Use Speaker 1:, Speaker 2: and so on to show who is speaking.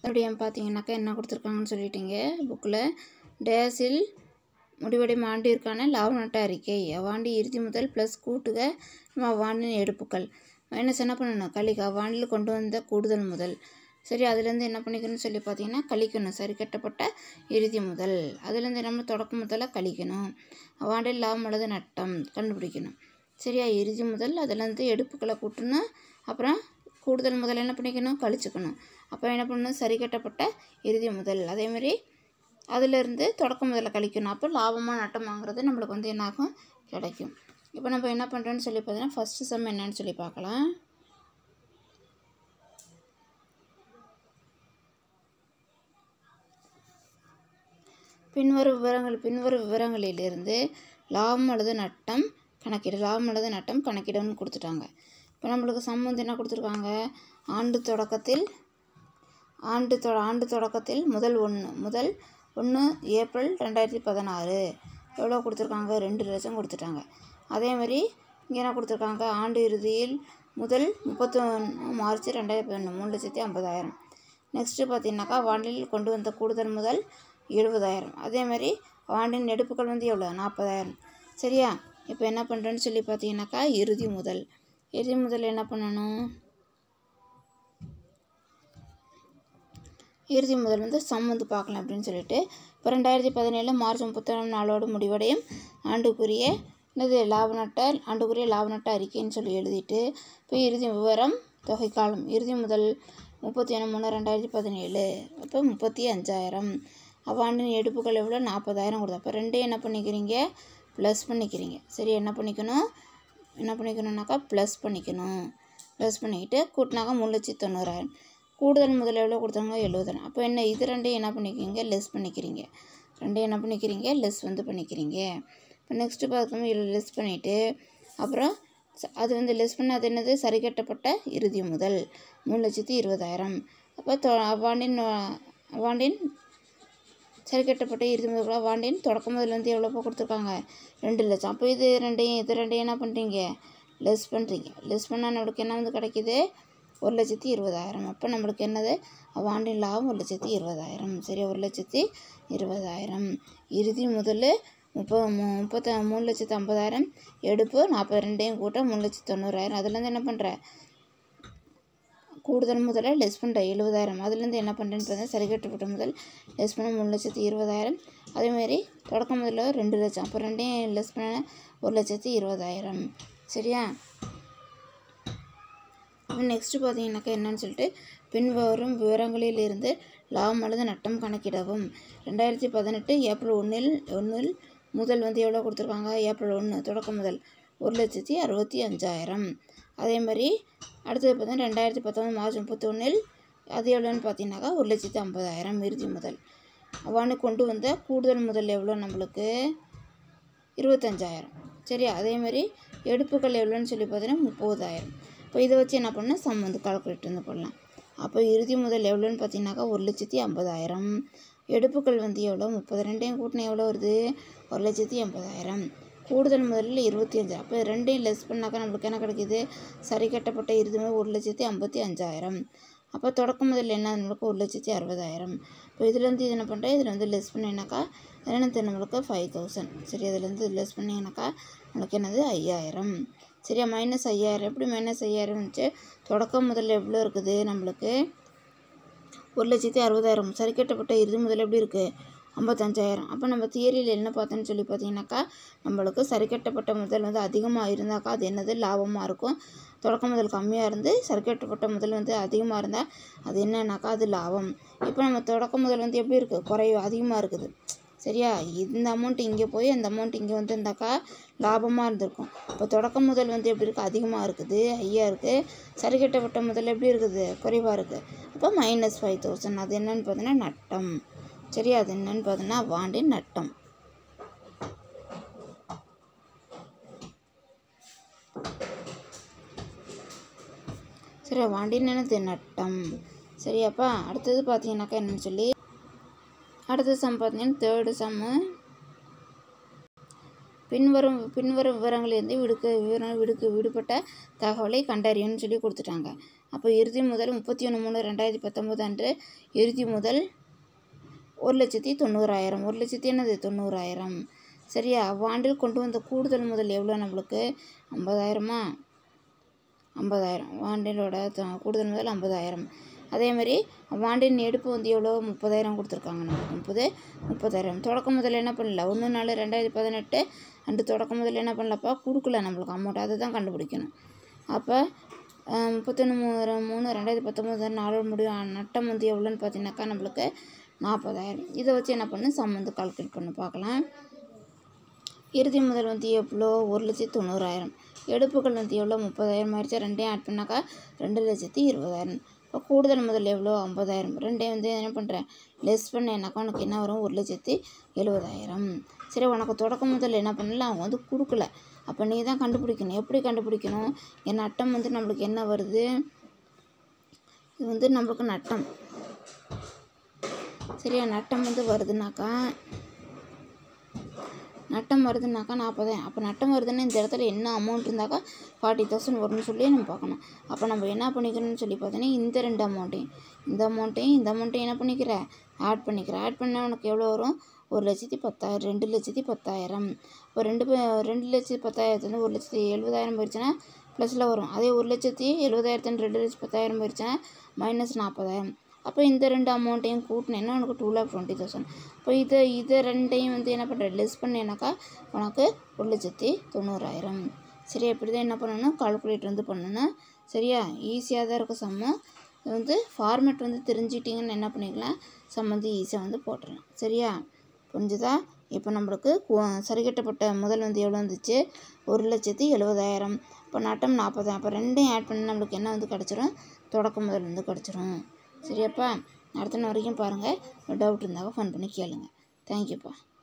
Speaker 1: மறுபடியும் பார்த்தீங்கன்னாக்கா என்ன கொடுத்துருக்காங்கன்னு சொல்லிட்டீங்க புக்கில் டேஸில் முடிவடையும் ஆண்டிற்கான லாப நட்ட அறிக்கை அவ்வாண்டு இறுதி முதல் ப்ளஸ் கூட்டுக அவ்வாண்டின் எடுப்புக்கள் மைனஸ் என்ன பண்ணணும் கழிக்க அவ்வாண்டில் கொண்டு வந்த கூடுதல் முதல் சரி அதுலேருந்து என்ன பண்ணிக்கணும்னு சொல்லி பார்த்தீங்கன்னா கழிக்கணும் சரி கட்டப்பட்ட இறுதி முதல் அதுலேருந்து நம்ம தொடக்க முதல்ல கழிக்கணும் அவ்வாண்டில் லாபம் அல்லது நட்டம் கண்டுபிடிக்கணும் சரியா இறுதி முதல் அதுலேருந்து எடுப்புக்களை கூட்டணும் அப்புறம் கூடுதல் முதல் என்ன பண்ணிக்கணும் கழிச்சுக்கணும் அப்புறம் என்ன பண்ணணும் சரி கட்டப்பட்ட இறுதி முதல் அதேமாதிரி அதிலிருந்து தொடக்க முதல்ல கழிக்கணும் அப்போ லாபமாக நட்டமாங்கிறது நம்மளுக்கு வந்து என்னாகும் கிடைக்கும் இப்போ நம்ம என்ன பண்ணுறோன்னு சொல்லி பார்த்தீங்கன்னா ஃபஸ்ட்டு சம் என்னன்னு சொல்லி பார்க்கலாம் பின்வரும் விவரங்கள் பின்வரும் விவரங்களிலிருந்து லாபம் அல்லது நட்டம் கணக்கிடு லாபம் அல்லது நட்டம் கணக்கிடணும்னு கொடுத்துட்டாங்க இப்போ நம்மளுக்கு சம் வந்து என்ன கொடுத்துருக்காங்க ஆண்டு தொடக்கத்தில் ஆண்டு தொ ஆண்டு தொடக்கத்தில் முதல் ஒன்று முதல் ஒன்று ஏப்ரல் ரெண்டாயிரத்தி பதினாறு எவ்வளோ கொடுத்துருக்காங்க ரெண்டு லட்சம் கொடுத்துட்டாங்க அதேமாதிரி இங்கே என்ன கொடுத்துருக்காங்க ஆண்டு இறுதியில் முதல் முப்பத்தொன்று மார்ச் ரெண்டாயிரத்தி பதினொன்று மூணு லட்சத்தி ஐம்பதாயிரம் நெக்ஸ்ட்டு பார்த்தீங்கன்னாக்கா வாண்டில் கொண்டு வந்த கூடுதல் முதல் எழுபதாயிரம் அதேமாதிரி வாண்டின் எடுப்புகள் வந்து எவ்வளோ நாற்பதாயிரம் சரியா இப்போ என்ன பண்ணுறேன்னு சொல்லி பார்த்தீங்கன்னாக்கா இறுதி முதல் இறுதி முதல் என்ன பண்ணணும் இறுதி முதல் வந்து சம் வந்து பார்க்கலாம் அப்படின்னு சொல்லிட்டு இப்போ ரெண்டாயிரத்தி பதினேழு மார்ச் முப்பத்தொன்று நாளோடு முடிவடையும் ஆண்டுக்குரிய என்னது லாப நட்ட ஆண்டுக்குரிய லாப நட்ட அறிக்கைன்னு சொல்லி எழுதிட்டு இப்போ இறுதி விவரம் தொகை காலம் இறுதி முதல் முப்பத்தி ஒன்று மூணு ரெண்டாயிரத்தி பதினேழு அப்போ முப்பத்தி அஞ்சாயிரம் அவ்வாண்டின் எடுப்புகள் எவ்வளோ நாற்பதாயிரம் கொடுத்தா அப்போ ரெண்டையும் என்ன பண்ணிக்கிறீங்க ப்ளஸ் பண்ணிக்கிறீங்க சரி என்ன பண்ணிக்கணும் என்ன பண்ணிக்கணும்னாக்கா ப்ளஸ் பண்ணிக்கணும் ப்ளஸ் பண்ணிக்கிட்டு கூட்டினாக்கா மூணு லட்சத்தி தொண்ணூறாயிரம் கூடுதல் முதல் எவ்வளோ கொடுத்தாங்க எழுபதாயிரம் அப்போ என்ன இது ரெண்டையும் என்ன பண்ணிக்கிறீங்க லெஸ் பண்ணிக்கிறீங்க ரெண்டையும் என்ன பண்ணிக்கிறீங்க லெஸ் வந்து பண்ணிக்கிறீங்க இப்போ நெக்ஸ்ட்டு பார்த்தோம் லெஸ் பண்ணிவிட்டு அப்புறம் ச- அது வந்து லெஸ் பண்ண அது என்னது சரி கட்டப்பட்ட இறுதி முதல் மூணு லட்சத்தி இருபதாயிரம் அப்போ தொ அவ்வாண்டின் அஹ், அவ்வாண்டின் சரி கட்டப்பட்ட இறுதி முதல் அவ்வாண்டின் தொடக்க முதல் வந்து எவ்வளோ கொடுத்துருக்காங்க ரெண்டு லட்சம் அப்போ இது ரெண்டையும் இது ரெண்டையும் என்ன பண்ணுறீங்க லெஸ் பண்ணுறீங்க லெஸ் பண்ணால் நம்மளுக்கு என்ன வந்து கிடைக்கிது ஒரு லட்சத்தி இருபதாயிரம் அப்போ நம்மளுக்கு என்னது அவ்வாண்டின் லாபம் ஒரு லட்சத்தி இருபதாயிரம் சரி ஒரு லட்சத்தி இருபதாயிரம் இறுதி முதல் முப்ப மு முப்பத்த மூணு லட்சத்து ஐம்பதாயிரம் எடுப்பு நாற்பது ரெண்டையும் கூட்ட மூணு லட்சத்தி தொண்ணூறாயிரம் அதுலேருந்து என்ன பண்ணுற கூடுதல் முதல்ல லெஸ் பண்ணுற எழுபதாயிரம் அதுலேருந்து என்ன பண்ணுறேன்னு பார்த்தா சரி கட்டப்பட்ட முதல் லெஸ் பண்ண மூணு லட்சத்தி இருபதாயிரம் அதேமாரி தொடக்க முதல்ல ரெண்டு லட்சம் அப்போ ரெண்டையும் லெஸ் பண்ண ஒரு லட்சத்தி இருபதாயிரம் சரியா நெக்ஸ்ட்டு பார்த்தீங்கன்னாக்கா என்னன்னு சொல்லிட்டு பின்வரும் விவரங்களில் இருந்து லாபம் அல்லது நட்டம் கணக்கிடவும் ரெண்டாயிரத்தி பதினெட்டு ஏப்ரல் ஒன்றில் ஒன்றில் முதல் வந்து எவ்வளோ கொடுத்துருக்காங்க ஏப்ரல் ஒன்று தொடக்க முதல் ஒரு லட்சத்தி அறுபத்தி அஞ்சாயிரம் அதே மாதிரி அடுத்தது பார்த்தீங்கன்னா ரெண்டாயிரத்தி பத்தொம்பது மார்ச் முப்பத்தொன்னில் அது எவ்வளோன்னு பார்த்தீங்கன்னாக்கா ஒரு லட்சத்தி ஐம்பதாயிரம் இறுதி முதல் அவ்வாண்டு கொண்டு வந்த கூடுதல் முதல் எவ்வளோ நம்மளுக்கு இருபத்தஞ்சாயிரம் சரி அதேமாதிரி எடுப்புகள் எவ்வளோன்னு சொல்லி பார்த்தீங்கன்னா முப்பதாயிரம் இப்போ இதை வச்சு என்ன பண்ணால் சம் வந்து கால்குலேட் வந்து பண்ணலாம் அப்போ இறுதி முதல் எவ்வளோன்னு பார்த்தீங்கன்னாக்கா ஒரு லட்சத்தி ஐம்பதாயிரம் எடுப்புகள் வந்து எவ்வளோ முப்பது ரெண்டையும் கூட்டினா எவ்வளோ வருது ஒரு லட்சத்தி எண்பதாயிரம் கூடுதல் முதலில் இருபத்தி அஞ்சு அப்போ ரெண்டையும் லெஸ் பண்ணாக்கா நம்மளுக்கு என்ன கிடைக்குது சரி கட்டப்பட்ட இறுதி முதல் ஒரு லட்சத்தி ஐம்பத்தி அஞ்சாயிரம் அப்போ தொடக்க முதல்ல என்ன நம்மளுக்கு ஒரு லட்சத்தி அறுபதாயிரம் இப்போ இதுலேருந்து இது என்ன பண்ணுறேன் இதில் வந்து லெஸ் பண்ணினாக்கா என்னது நம்மளுக்கு ஃபைவ் தௌசண்ட் சரி அதுலேருந்து லெஸ் பண்ணிங்கனாக்கா நம்மளுக்கு என்னது ஐயாயிரம் சரியா மைனஸ் ஐயாயிரம் எப்படி மைனஸ் ஐயாயிரம் வந்துச்சு தொடக்க முதல்ல எவ்வளோ இருக்குது நம்மளுக்கு ஒரு லட்சத்தி அறுபதாயிரம் சரி கட்டப்பட்ட இறுதி முதல் எப்படி இருக்குது ஐம்பத்தஞ்சாயிரம் அப்போ நம்ம தியரியில் என்ன பார்த்தோன்னு சொல்லி பார்த்தீங்கன்னாக்கா நம்மளுக்கு சரி கட்டப்பட்ட முதல் வந்து அதிகமாக இருந்தாக்கா அது என்னது லாபமாக இருக்கும் தொடக்க முதல் கம்மியாக இருந்து சரி கட்டப்பட்ட முதல் வந்து அதிகமாக இருந்தால் அது என்னன்னாக்கா அது லாபம் இப்போ நம்ம தொடக்க முதல் வந்து எப்படி இருக்குது குறைவு அதிகமாக இருக்குது சரியா இந்த அமௌண்ட் இங்கே போய் அந்த அமௌண்ட் இங்கே வந்திருந்தாக்கா லாபமாக இருந்திருக்கும் இப்போ தொடக்க முதல் வந்து எப்படி இருக்குது அதிகமாக இருக்குது ஐயா இருக்குது சரி கட்டப்பட்ட முதல் எப்படி இருக்குது குறைவாக இருக்குது அப்போ மைனஸ் ஃபைவ் தௌசண்ட் அது என்னன்னு பார்த்தீங்கன்னா நட்டம் சரியா அது என்னன்னு பார்த்தீங்கன்னா வாண்டின் நட்டம் சரி வாண்டின் என்னது நட்டம் சரியாப்பா அடுத்தது பார்த்தீங்கன்னாக்கா என்னன்னு சொல்லி அடுத்த சம் பார்த்தீங்கன்னா தேர்டு சம்மு பின்வரும் பின்வரும் விவரங்களிலிருந்து விடுக்க விவரம் விடுக்க விடுபட்ட தகவலை கண்டறியணும்னு சொல்லி கொடுத்துட்டாங்க அப்போ இறுதி முதல் முப்பத்தி ஒன்று மூணு ரெண்டாயிரத்தி பத்தொம்போது அன்று இறுதி முதல் ஒரு லட்சத்தி தொண்ணூறாயிரம் ஒரு லட்சத்தி என்னது தொண்ணூறாயிரம் சரியா அவ்வாண்டில் கொண்டு வந்த கூடுதல் முதல் எவ்வளோ நம்மளுக்கு ஐம்பதாயிரமா ஐம்பதாயிரம் வாண்டிலோட த- கூடுதல் முதல் ஐம்பதாயிரம் அதே மாதிரி வாண்டின் எடுப்பு வந்து எவ்வளோ முப்பதாயிரம் கொடுத்துருக்காங்க நமக்கு முப்பது முப்பதாயிரம் தொடக்க முதல்ல என்ன பண்ணல ஒன்று நாலு ரெண்டாயிரத்தி பதினெட்டு அண்டு தொடக்க முதல்ல என்ன பண்ணலப்பா கொடுக்கல நம்மளுக்கு அமௌண்ட் அதை தான் கண்டுபிடிக்கணும் அப்போ முப்பத்தொன்று மூணு மூணு ரெண்டாயிரத்தி பத்தொம்போது நாலு முடியும் நட்டம் வந்து எவ்வளோன்னு பார்த்தீங்கன்னாக்கா நம்மளுக்கு நாற்பதாயிரம் இதை வச்சு என்ன பண்ணு சம் வந்து கால்குலேட் பண்ணி பார்க்கலாம் இறுதி முதல் வந்து எவ்வளோ ஒரு லட்சத்தி தொண்ணூறாயிரம் எடுப்புகள் வந்து எவ்வளோ முப்பதாயிரம் ஆயிடுச்சு ரெண்டையும் ஆட் பண்ணாக்கா ரெண்டு லட்சத்தி இருபதாயிரம் இப்போ கூடுதல் முதல் எவ்வளோ ஐம்பதாயிரம் ரெண்டையும் வந்து என்ன பண்ணுறேன் லெஸ் பண்ணேன்னாக்கா உனக்கு என்ன வரும் ஒரு லட்சத்தி எழுபதாயிரம் சரி உனக்கு தொடக்க முதல் என்ன பண்ணல அவங்க வந்து கொடுக்கல அப்போ நீ தான் கண்டுபிடிக்கணும் எப்படி கண்டுபிடிக்கணும் என் நட்டம் வந்து நம்மளுக்கு என்ன வருது இது வந்து நம்மளுக்கு நட்டம் சரியா நட்டம் வந்து வருதுனாக்கா நட்டம் வருதுனாக்கா நாற்பதாயிரம் அப்போ நட்டம் வருதுன்னா இந்த இடத்துல என்ன அமௌண்ட் இருந்தாக்கா ஃபார்ட்டி தௌசண்ட் வரும்னு சொல்லி நம்ம பார்க்கணும் அப்போ நம்ம என்ன பண்ணிக்கணும்னு சொல்லி பார்த்தோன்னா இந்த ரெண்டு அமௌண்ட்டையும் இந்த அமௌண்ட்டையும் இந்த அமௌண்ட்டையும் என்ன பண்ணிக்கிற ஆட் பண்ணிக்கிற ஆட் பண்ணால் உனக்கு எவ்வளோ வரும் ஒரு லட்சத்தி பத்தாயிரம் ரெண்டு லட்சத்தி பத்தாயிரம் இப்போ ரெண்டு பே- ரெண்டு லட்சத்தி பத்தாயிரத்துலேருந்து ஒரு லட்சத்தி எழுபதாயிரம் போயிடுச்சுன்னா ப்ளஸில் வரும் அதே ஒரு லட்சத்தி எழுபதாயிரத்துலேருந்து ரெண்டு லட்சத்தி பத்தாயிரம் போயிடுச்சுன்னா மைனஸ் நாற்பதாயிரம் அப்போ இந்த ரெண்டு அமௌண்ட்டையும் கூட்டினேன்னா உனக்கு டூ லேக் டுவெண்ட்டி தௌசண்ட் இப்போ இதை இதை ரெண்டையும் வந்து என்ன பண்ணுற லெஸ் பண்ணேனாக்கா உனக்கு ஒரு லட்சத்தி தொண்ணூறாயிரம் சரியா இப்படி தான் என்ன பண்ணணும் கால்குலேட் வந்து பண்ணணும் சரியா ஈஸியாக தான் இருக்கும் சம்மு இது வந்து ஃபார்மேட் வந்து தெரிஞ்சிட்டிங்கன்னு என்ன பண்ணிக்கலாம் சம் வந்து ஈஸியாக வந்து போட்டுடலாம் சரியா புரிஞ்சுதா இப்போ நம்மளுக்கு கு- சரிகட்டப்பட்ட முதல் வந்து எவ்வளோ வந்துச்சு ஒரு லட்சத்தி எழுபதாயிரம் இப்போ நட்டம் நாற்பதாயிரம் அப்போ ரெண்டையும் ஆட் பண்ணி நம்மளுக்கு என்ன வந்து கிடச்சிரும் தொடக்க முதல் வந்து கிடச்சிரும் சரியாப்பா அடுத்த நாள் வரைக்கும் பாருங்கள் டவுட் இருந்தால் ஃபோன் பண்ணி கேளுங்க தேங்க்யூப்பா